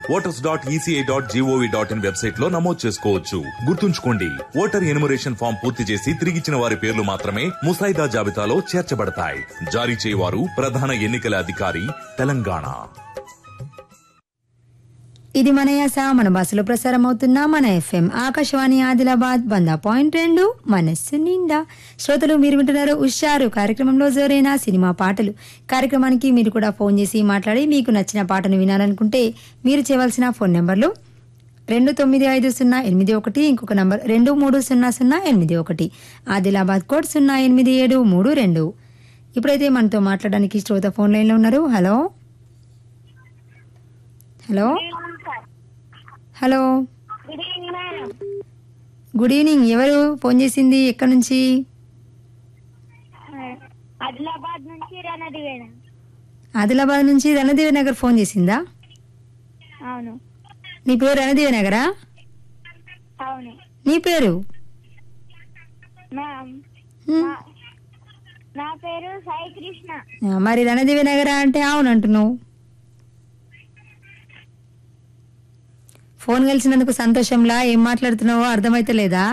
Voters dot ECI dot gov dot in website లో నమోదు చేసుకోవచ్చు గుర్తుంచుకోండి ఓటర్ ఎనుమరేషన్ ఫామ్ పూర్తి చేసి తిరిగిచ్చిన వారి పేర్లు మాత్రమే ముసాయిదా జాబితాలో చేర్చబడతాయి జారీ చేయవారు ప్రధాన ఎన్నికల అధికారి తెలంగాణ ఇది మన యాస మన బస్సులో ప్రసారం అవుతున్న మన ఎఫ్ఎం ఆకాశవాణి ఆదిలాబాద్ వంద పాయింట్ రెండు మనస్సు నిండా శ్రోతలు మీరు వింటున్నారు ఉషారు కార్యక్రమంలో జోరైన సినిమా పాటలు కార్యక్రమానికి మీరు కూడా ఫోన్ చేసి మాట్లాడి మీకు నచ్చిన పాటను వినాలనుకుంటే మీరు చేయవలసిన ఫోన్ నెంబర్లు రెండు తొమ్మిది ఐదు సున్నా ఎనిమిది ఒకటి ఇంకొక నంబర్ రెండు మూడు సున్నా సున్నా ఎనిమిది ఒకటి ఆదిలాబాద్ కోడ్ సున్నా ఎనిమిది ఏడు మూడు రెండు ఇప్పుడైతే మనతో మాట్లాడడానికి శ్రోత ఫోన్ లైన్లో ఉన్నారు hello hello hello good evening madam good evening ఎవరు ఫోన్ చేసింది ఎక్కడి నుంచి ఆదిలాబాద్ నుంచి రణది మేడం ఆదిలాబాద్ నుంచి రణదేవి నగర్ ఫోన్ చేసిందా అవును నీ పేరు రణదేవి నగరా అవును నీ పేరు మ్యామ్ హ్మ్. నా- నా పేరు సాయి కృష్ణ ఆ, మరి రణదేవి నగరా అంటే అవును అంటున్నావు ఫోన్ కలిసినందుకు సంతోషంలా ఏం మాట్లాడుతున్నావో అర్థమైతే లేదా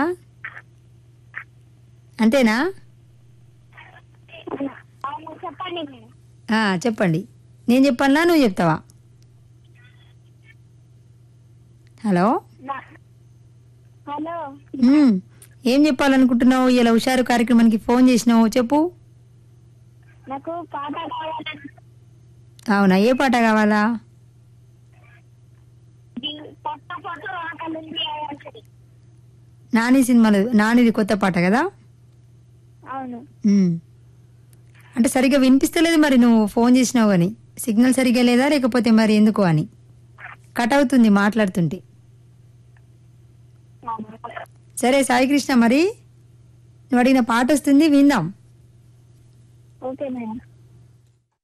అంతేనా అవును చెప్పండి మేడం ఆ, చెప్పండి నేను చెప్పాలా నువ్వు చెప్తావా హలో నా- హలో మ్మ్. ఏం చెప్పాలనుకుంటున్నావు ఇలా హుషారు కార్యక్రమానికి ఫోన్ చేసినావు చెప్పు నాకు పాట కావాలని అవునా ఏ పాట కావాలా ఇది కొత్త కొత్త ఆటలు ఉంది అసలు. నాని సినిమాలు నానిది కొత్త పాట కదా అవును మ్మ్. అంటే సరిగ్గా వినిపిస్తలేదు మరి నువ్వు ఫోన్ చేసినావు అని సిగ్నల్ సరిగ్గా లేదా లేకపోతే మరి ఎందుకు అని కట్ అవుతుంది మాట్లాడుతుంటే సరే సాయికృష్ణ మరి నువ్వు అడిగిన పాట వస్తుంది విందాం ఓకే మేడం